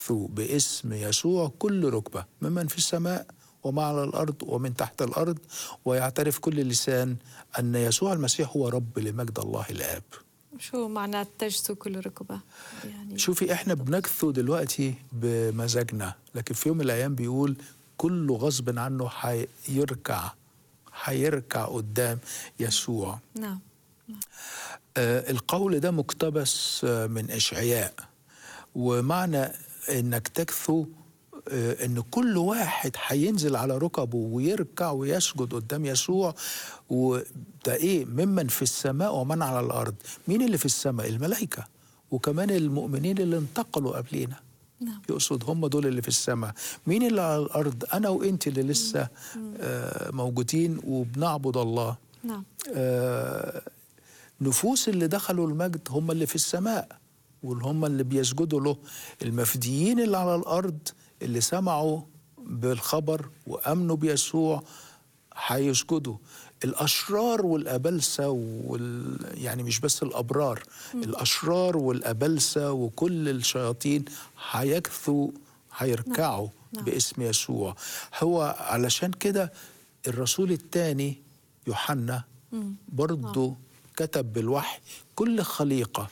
باسم يسوع كل ركبة ممن في السماء وما على الأرض ومن تحت الأرض ويعترف كل لسان أن يسوع المسيح هو رب لمجد الله الآب شو معنات تجسو كل ركبة يعني شوفي احنا بنكثو دلوقتي بمزاجنا لكن في يوم من الايام بيقول كله غصب عنه هيركع هيركع قدام يسوع نعم آه القول ده مقتبس آه من اشعياء ومعنى انك تكثو آه ان كل واحد هينزل على ركبه ويركع ويسجد قدام يسوع وده ايه ممن في السماء ومن على الارض مين اللي في السماء الملائكه وكمان المؤمنين اللي انتقلوا قبلينا نعم يقصد هم دول اللي في السماء مين اللي على الارض انا وانت اللي لسه آه موجودين وبنعبد الله نعم آه نفوس اللي دخلوا المجد هم اللي في السماء واللي هم اللي بيسجدوا له المفديين اللي على الارض اللي سمعوا بالخبر وامنوا بيسوع هيسجدوا الاشرار والابلسه وال... يعني مش بس الابرار الاشرار والابلسه وكل الشياطين هيكثوا هيركعوا نعم. باسم يسوع هو علشان كده الرسول الثاني يوحنا برضه كتب بالوحي كل خليقه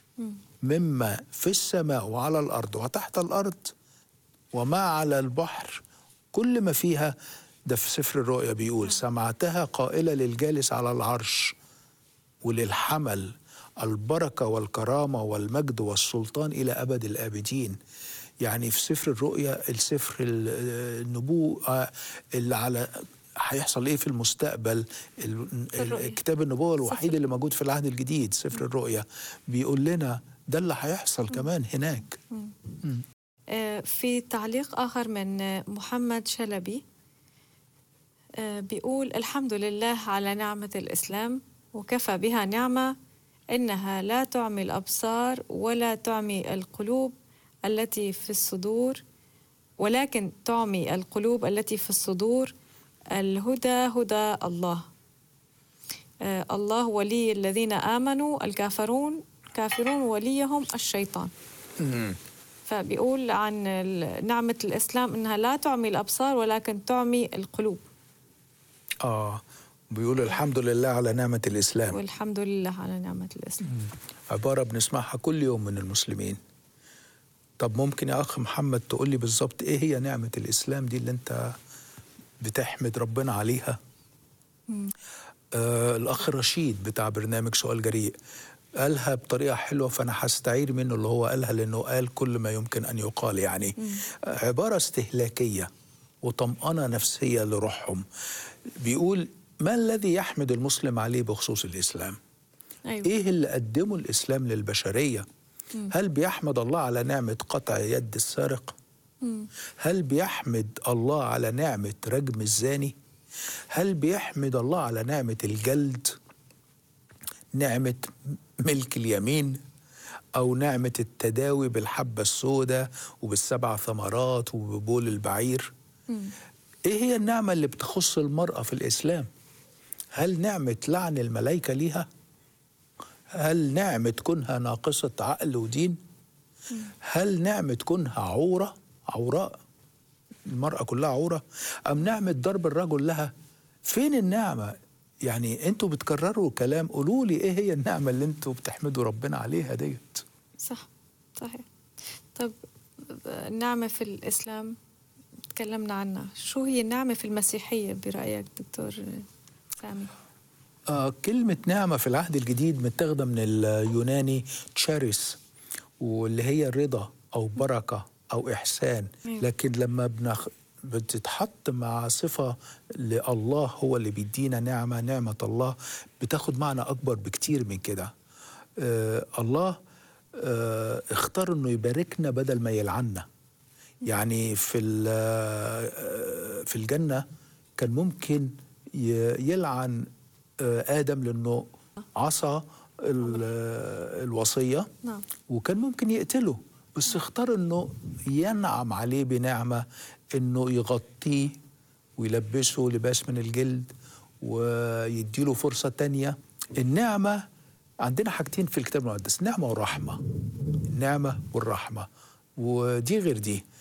مما في السماء وعلى الارض وتحت الارض وما على البحر كل ما فيها ده في سفر الرؤيا بيقول سمعتها قائلة للجالس على العرش وللحمل البركة والكرامة والمجد والسلطان إلى أبد الآبدين يعني في سفر الرؤيا السفر النبوءة اللي على هيحصل ايه في المستقبل ال- الرؤيا. كتاب النبوة الوحيد سفر. اللي موجود في العهد الجديد سفر الرؤيا بيقول لنا ده اللي هيحصل كمان هناك آه، في تعليق آخر من آه، محمد شلبي آه، بيقول الحمد لله على نعمة الإسلام وكفى بها نعمة إنها لا تعمي الأبصار ولا تعمي القلوب التي في الصدور ولكن تعمي القلوب التي في الصدور الهدى هدى الله آه، الله ولي الذين آمنوا الكافرون كافرون وليهم الشيطان فبيقول عن ال- نعمة الإسلام إنها لا تعمي الأبصار ولكن تعمي القلوب اه بيقول الحمد لله على نعمة الإسلام والحمد لله على نعمة الإسلام عبارة بنسمعها كل يوم من المسلمين طب ممكن يا أخ محمد تقول لي بالظبط إيه هي نعمة الإسلام دي اللي أنت بتحمد ربنا عليها آه الأخ رشيد بتاع برنامج سؤال جريء قالها بطريقة حلوة فأنا هستعير منه اللي هو قالها لأنه قال كل ما يمكن أن يقال يعني آه عبارة استهلاكية وطمأنة نفسية لروحهم بيقول ما الذي يحمد المسلم عليه بخصوص الإسلام أيوة ايه اللي قدمه الاسلام للبشريه هل بيحمد الله على نعمه قطع يد السارق هل بيحمد الله على نعمه رجم الزاني هل بيحمد الله على نعمه الجلد نعمه ملك اليمين او نعمه التداوي بالحبه السوداء وبالسبع ثمرات وببول البعير ايه هي النعمه اللي بتخص المراه في الاسلام هل نعمه لعن الملائكه ليها هل نعمة كونها ناقصة عقل ودين؟ هل نعمة كونها عورة عوراء المرأة كلها عورة أم نعمة ضرب الرجل لها فين النعمة يعني انتوا بتكرروا كلام قولوا لي ايه هي النعمة اللي انتوا بتحمدوا ربنا عليها ديت صح صحيح طب النعمة في الإسلام تكلمنا عنها شو هي النعمة في المسيحية برأيك دكتور سامي آه كلمة نعمة في العهد الجديد متاخدة من اليوناني تشاريس واللي هي رضا أو بركة أو إحسان أيوة. لكن لما بنخ... بتتحط مع صفة لله هو اللي بيدينا نعمة نعمة الله بتاخد معنى أكبر بكتير من كده آه الله آه اختار انه يباركنا بدل ما يلعنا يعني في ال- آه، في الجنة كان ممكن ي- يلعن آه، آدم لأنه عصى ال- آه، الوصية نعم وكان ممكن يقتله بس اختار انه ينعم عليه بنعمة انه يغطيه ويلبسه لباس من الجلد ويديله فرصة تانية النعمة عندنا حاجتين في الكتاب المقدس نعمة ورحمة النعمة والرحمة ودي غير دي